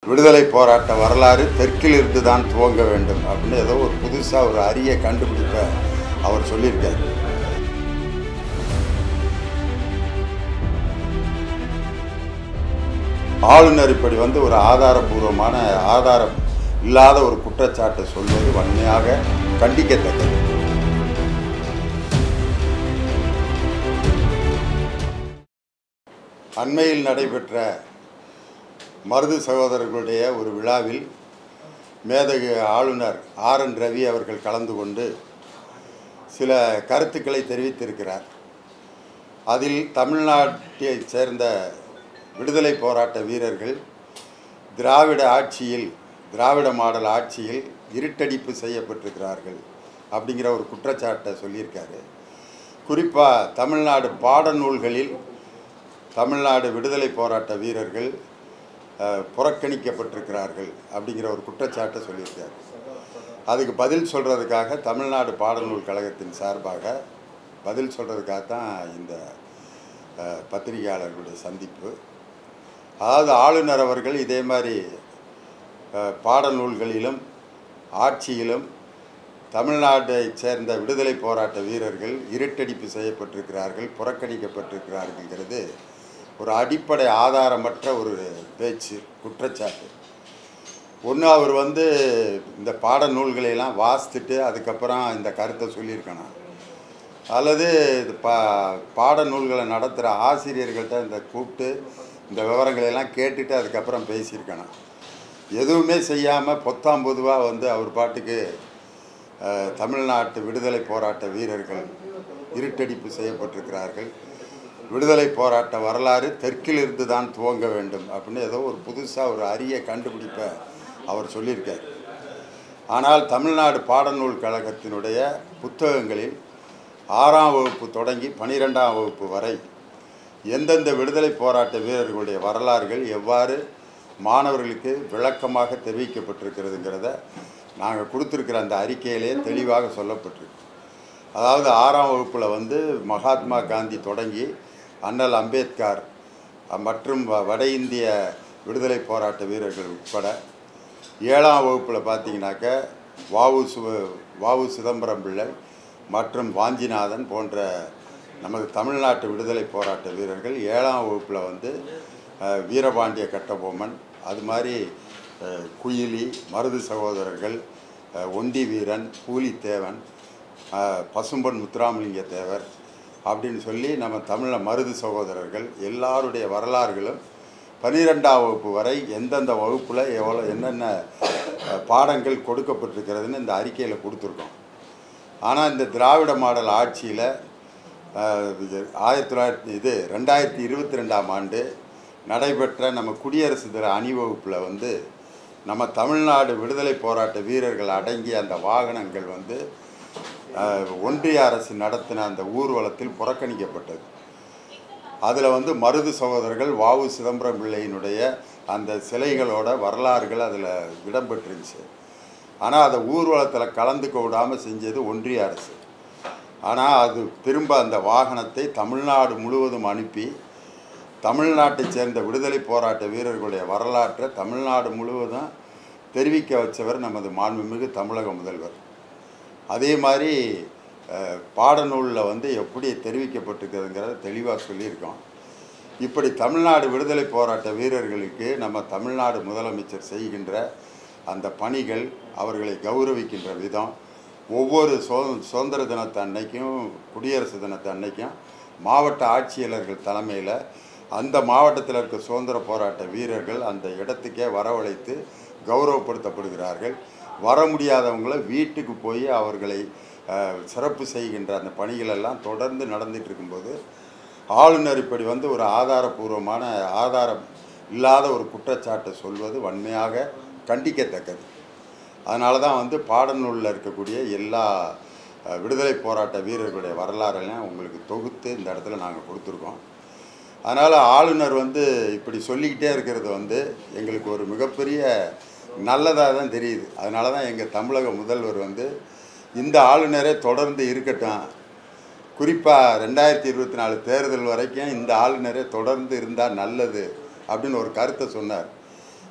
விடுதலை போராட்ட வரலாறு தெற்கிலிருந்து தான் துவங்க வேண்டும் அப்படின்னு ஏதோ ஒரு புதுசாக ஒரு அரிய கண்டுபிடிப்பை அவர் சொல்லியிருக்காரு ஆளுநர் இப்படி வந்து ஒரு ஆதாரபூர்வமான ஆதாரம் இல்லாத ஒரு குற்றச்சாட்டை சொல்வது வன்மையாக கண்டிக்கத்தக்கது அண்மையில் நடைபெற்ற மருது சகோதரர்களுடைய ஒரு விழாவில் மேதகு ஆளுநர் ஆர் என் ரவி அவர்கள் கலந்து கொண்டு சில கருத்துக்களை தெரிவித்திருக்கிறார் அதில் தமிழ்நாட்டைச் சேர்ந்த விடுதலை போராட்ட வீரர்கள் திராவிட ஆட்சியில் திராவிட மாடல் ஆட்சியில் இருட்டடிப்பு செய்யப்பட்டிருக்கிறார்கள் அப்படிங்கிற ஒரு குற்றச்சாட்டை சொல்லியிருக்காரு குறிப்பாக தமிழ்நாடு பாடநூல்களில் தமிழ்நாடு விடுதலை போராட்ட வீரர்கள் அஹ், புறக்கணிக்கப்பட்டிருக்கிறார்கள் அப்படிங்கிற ஒரு குற்றச்சாட்டை சொல்லியிருக்காரு அதுக்கு பதில் சொல்கிறதுக்காக தமிழ்நாடு பாடநூல் கழகத்தின் சார்பாக பதில் சொல்கிறதுக்காக தான் இந்த அஹ், பத்திரிகையாளர்களுடைய சந்திப்பு அதாவது ஆளுநர் அவர்கள் இதே மாதிரி அஹ், பாடநூல்களிலும் ஆட்சியிலும் தமிழ்நாட்டைச் சேர்ந்த விடுதலை போராட்ட வீரர்கள் இருட்டடிப்பு செய்யப்பட்டிருக்கிறார்கள் புறக்கணிக்கப்பட்டிருக்கிறார்கள்ங்கிறது ஒரு அடிப்படை ஆதாரமற்ற ஒரு பேச்சு குற்றச்சாட்டு ஒன்று அவர் வந்து இந்த பாடநூல்களையெல்லாம் வாசித்துட்டு அதுக்கப்புறம் இந்த கருத்தை சொல்லியிருக்கணும் அல்லது இது பா பாடநூல்களை நடத்துகிற ஆசிரியர்கள்ட்ட இந்த கூப்பிட்டு இந்த விவரங்களையெல்லாம் கேட்டுட்டு அதுக்கப்புறம் பேசியிருக்கணும் எதுவுமே செய்யாமல் பொத்தாம் பொதுவாக வந்து அவர் பாட்டுக்கு அஹ், தமிழ்நாட்டு விடுதலை போராட்ட வீரர்கள் இருட்டடிப்பு செய்யப்பட்டிருக்கிறார்கள் விடுதலை போராட்ட வரலாறு தெற்கிலிருந்து தான் துவங்க வேண்டும் அப்படின்னு ஏதோ ஒரு புதுசாக ஒரு அரிய கண்டுபிடிப்பை அவர் சொல்லியிருக்கார் ஆனால் தமிழ்நாடு பாடநூல் கழகத்தினுடைய புத்தகங்களில் ஆறாம் வகுப்பு தொடங்கி பனிரெண்டாம் வகுப்பு வரை எந்தெந்த விடுதலை போராட்ட வீரர்களுடைய வரலாறுகள் எவ்வாறு மாணவர்களுக்கு விளக்கமாக தெரிவிக்கப்பட்டிருக்கிறதுங்கிறத நாங்கள் கொடுத்துருக்கிற அந்த அறிக்கையிலே தெளிவாக சொல்லப்பட்டிருக்கு அதாவது ஆறாம் வகுப்பில் வந்து மகாத்மா காந்தி தொடங்கி அண்ணல் அம்பேத்கர் அஹ், மற்றும் வ- வட இந்திய விடுதலை போராட்ட வீரர்கள் உட்பட ஏழாம் வகுப்பில் பார்த்தீங்கன்னாக்க வாவு சு வாவு சிதம்பரம் பிள்ளை மற்றும் வாஞ்சிநாதன் போன்ற நமது தமிழ்நாட்டு விடுதலை போராட்ட வீரர்கள் ஏழாம் வகுப்பில் வந்து அஹ், வீரபாண்டிய கட்டபொம்மன் அது மாதிரி அஹ், குயிலி மருது சகோதரர்கள் அஹ், ஒண்டி வீரன் பூலித்தேவன் அஹ், பசும்பொன் முத்துராமலிங்க தேவர் அப்படின்னு சொல்லி நம்ம தமிழில் மருது சகோதரர்கள் எல்லாருடைய வரலாறுகளும் பன்னிரெண்டாம் வகுப்பு வரை எந்தெந்த வகுப்பில் எவ்வளோ என்னென்ன அஹ், பாடங்கள் கொடுக்கப்பட்டிருக்கிறதுன்னு இந்த அறிக்கையில் கொடுத்துருக்கோம் ஆனால் இந்த திராவிட மாடல் ஆட்சியில் ஆயிரத்தி தொள்ளாயிரத்தி இது ரெண்டாயிரத்தி இருபத்தி ரெண்டாம் ஆண்டு நடைபெற்ற நம்ம குடியரசு தின அணிவகுப்பில் வந்து நம்ம தமிழ்நாடு விடுதலை போராட்ட வீரர்கள் அடங்கிய அந்த வாகனங்கள் வந்து அஹ், ஒன்றிய அரசு நடத்தின அந்த ஊர்வலத்தில் புறக்கணிக்கப்பட்டது அதில் வந்து மருது சகோதரர்கள் வாவு சிதம்பரம் பிள்ளையினுடைய அந்த சிலைகளோட வரலாறுகள் அதில் இடம்பெற்றிருந்துச்சு ஆனால் அதை ஊர்வலத்தில் கலந்துக்க விடாமல் செஞ்சது ஒன்றிய அரசு ஆனால் அது திரும்ப அந்த வாகனத்தை தமிழ்நாடு முழுவதும் அனுப்பி தமிழ்நாட்டைச் சேர்ந்த விடுதலை போராட்ட வீரர்களுடைய வரலாற்றை தமிழ்நாடு முழுவதும் தெரிவிக்க வச்சவர் நமது மாண்புமிகு தமிழக முதல்வர் அதே மாதிரி அஹ், பாடநூலில் வந்து எப்படி தெரிவிக்கப்பட்டிருக்கிறதுங்கிறத தெளிவாக சொல்லியிருக்கோம் இப்படி தமிழ்நாடு விடுதலை போராட்ட வீரர்களுக்கு நம்ம தமிழ்நாடு முதலமைச்சர் செய்கின்ற அந்த பணிகள் அவர்களை கௌரவிக்கின்ற விதம் ஒவ்வொரு சோ சுதந்திர தினத்து அன்னைக்கும் குடியரசு தினத்து அன்னைக்கும் மாவட்ட ஆட்சியாளர்கள் தலைமையில் அந்த மாவட்டத்தில் இருக்க சுதந்திர போராட்ட வீரர்கள் அந்த இடத்துக்கே வரவழைத்து கௌரவப்படுத்தப்படுகிறார்கள் வர முடியாதவங்கள வீட்டுக்கு போய் அவர்களை அஹ், சிறப்பு செய்கின்ற அந்த பணிகள் எல்லாம் தொடர்ந்து நடந்துட்டு இருக்கும்போது ஆளுநர் இப்படி வந்து ஒரு ஆதாரபூர்வமான ஆதாரம் இல்லாத ஒரு குற்றச்சாட்டை சொல்வது வன்மையாக கண்டிக்கத்தக்கது அதனால தான் வந்து பாடநூலில் இருக்கக்கூடிய எல்லா அஹ், விடுதலை போராட்ட வீரர்களுடைய வரலாறெல்லாம் உங்களுக்கு தொகுத்து இந்த இடத்துல நாங்கள் கொடுத்துருக்கோம் அதனால் ஆளுநர் வந்து இப்படி சொல்லிக்கிட்டே இருக்கிறது வந்து எங்களுக்கு ஒரு மிகப்பெரிய நல்லதாக தான் தெரியுது அதனால தான் எங்கள் தமிழக முதல்வர் வந்து இந்த ஆளுநரே தொடர்ந்து இருக்கட்டும் குறிப்பாக ரெண்டாயிரத்தி இருபத்தி நாலு தேர்தல் வரைக்கும் இந்த ஆளுநரே தொடர்ந்து இருந்தால் நல்லது அப்படின்னு ஒரு கருத்தை சொன்னார்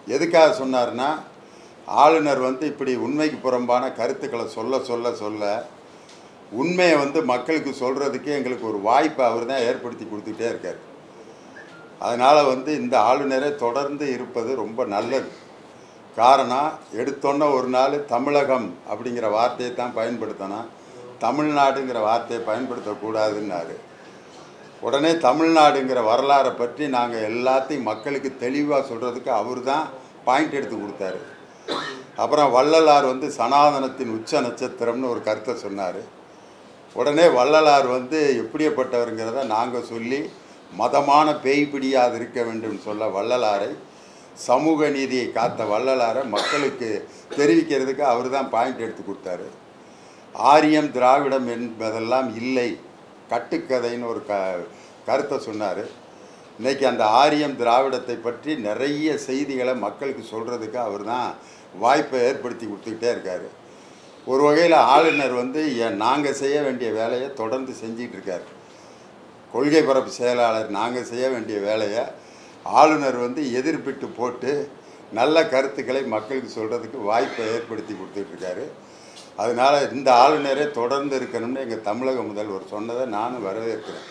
எதுக்காக சொன்னார்னா ஆளுநர் வந்து இப்படி உண்மைக்கு புறம்பான கருத்துக்களை சொல்ல சொல்ல சொல்ல உண்மையை வந்து மக்களுக்கு சொல்கிறதுக்கு எங்களுக்கு ஒரு வாய்ப்பை அவர் தான் ஏற்படுத்தி கொடுத்துட்டே இருக்கார் அதனால் வந்து இந்த ஆளுநரே தொடர்ந்து இருப்பது ரொம்ப நல்லது காரணம் எடுத்தோன்னே ஒரு நாள் தமிழகம் அப்படிங்கிற வார்த்தையை தான் பயன்படுத்தணும் தமிழ்நாடுங்கிற வார்த்தையை பயன்படுத்தக்கூடாதுன்னாரு உடனே தமிழ்நாடுங்கிற வரலாறை பற்றி நாங்கள் எல்லாத்தையும் மக்களுக்கு தெளிவாக சொல்கிறதுக்கு அவர் தான் பாயிண்ட் எடுத்து கொடுத்தாரு அப்புறம் வள்ளலார் வந்து சனாதனத்தின் உச்ச நட்சத்திரம்னு ஒரு கருத்தை சொன்னார் உடனே வள்ளலார் வந்து எப்படியப்பட்டவருங்கிறத நாங்கள் சொல்லி மதமான பேய் பிடியாது இருக்க வேண்டும் சொல்ல வள்ளலாரை சமூக நீதியை காத்த வள்ளலாரை மக்களுக்கு தெரிவிக்கிறதுக்கு அவர் தான் பாயிண்ட் எடுத்து கொடுத்தாரு ஆரியம் திராவிடம் என்பதெல்லாம் இல்லை கட்டுக்கதைன்னு ஒரு க கருத்தை சொன்னார் இன்னைக்கு அந்த ஆரியம் திராவிடத்தை பற்றி நிறைய செய்திகளை மக்களுக்கு சொல்கிறதுக்கு அவர் தான் வாய்ப்பை ஏற்படுத்தி கொடுத்துக்கிட்டே இருக்கார் ஒரு வகையில் ஆளுநர் வந்து நாங்கள் செய்ய வேண்டிய வேலையை தொடர்ந்து செஞ்சிட்டு இருக்கார் கொள்கை பரப்பு செயலாளர் நாங்கள் செய்ய வேண்டிய வேலையை ஆளுநர் வந்து எதிர்ப்பிட்டு போட்டு நல்ல கருத்துக்களை மக்களுக்கு சொல்கிறதுக்கு வாய்ப்பை ஏற்படுத்தி கொடுத்துட்ருக்காரு அதனால் இந்த ஆளுநரே தொடர்ந்து இருக்கணும்னு எங்கள் தமிழக முதல்வர் சொன்னதை நானும் வரவேற்கிறேன்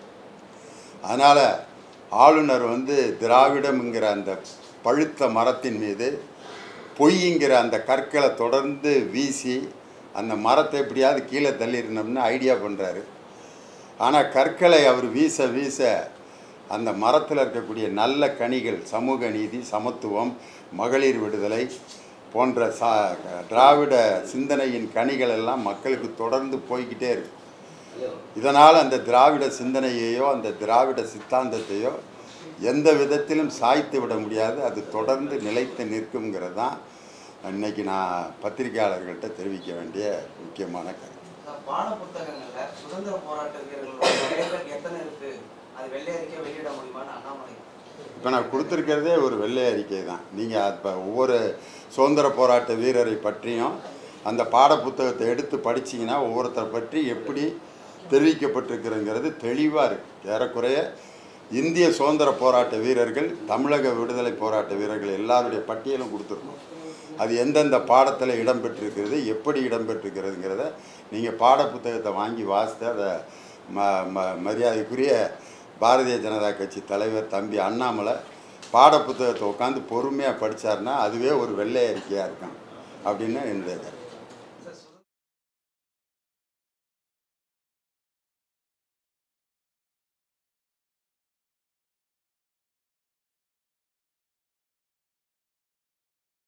அதனால் ஆளுநர் வந்து திராவிடம்ங்கிற அந்த பழுத்த மரத்தின் மீது பொய்ங்கிற அந்த கற்களை தொடர்ந்து வீசி அந்த மரத்தை எப்படியாவது கீழே தள்ளிடணும்னு ஐடியா பண்ணுறாரு ஆனால் கற்களை அவர் வீச வீச அந்த மரத்தில் இருக்கக்கூடிய நல்ல கனிகள் சமூக நீதி சமத்துவம் மகளிர் விடுதலை போன்ற சா திராவிட சிந்தனையின் கனிகள் எல்லாம் மக்களுக்கு தொடர்ந்து போய்கிட்டே இருக்கு இதனால் அந்த திராவிட சிந்தனையையோ அந்த திராவிட சித்தாந்தத்தையோ எந்த விதத்திலும் சாய்த்து விட முடியாது அது தொடர்ந்து நிலைத்து நிற்குங்கிறது தான் இன்னைக்கு நான் பத்திரிகையாளர்கள்ட்ட தெரிவிக்க வேண்டிய முக்கியமான கருத்து பாட புத்தகங்கள்ல சுதந்திர போராட்ட வீரர்களோட பெயர்கள் எத்தனை இருக்கு அது வெள்ளை அறிக்கை வெளியிட முடியுமான்னு அண்ணாமலை இப்போ நான் கொடுத்துருக்கிறதே ஒரு வெள்ளை அறிக்கை தான் நீங்கள் இப்போ ஒவ்வொரு சுதந்திர போராட்ட வீரரை பற்றியும் அந்த பாட புத்தகத்தை எடுத்து படிச்சீங்கன்னா ஒவ்வொருத்தரை பற்றி எப்படி தெரிவிக்கப்பட்டிருக்கிறங்கிறது தெளிவாக இருக்குது ஏறக்குறைய இந்திய சுதந்திர போராட்ட வீரர்கள் தமிழக விடுதலை போராட்ட வீரர்கள் எல்லாருடைய பட்டியலும் கொடுத்துருக்கோம் அது எந்தெந்த பாடத்தில் இடம்பெற்றிருக்கிறது எப்படி இடம்பெற்றிருக்கிறதுங்கிறத நீங்கள் பாட புத்தகத்தை வாங்கி வாசித்து அதை ம ம மரியாதைக்குரிய பாரதிய ஜனதா கட்சி தலைவர் தம்பி அண்ணாமலை பாட புத்தகத்தை உட்காந்து பொறுமையாக படித்தாருன்னா அதுவே ஒரு வெள்ளை அறிக்கையாக இருக்கும் அப்படின்னு என்னுடைய கருத்து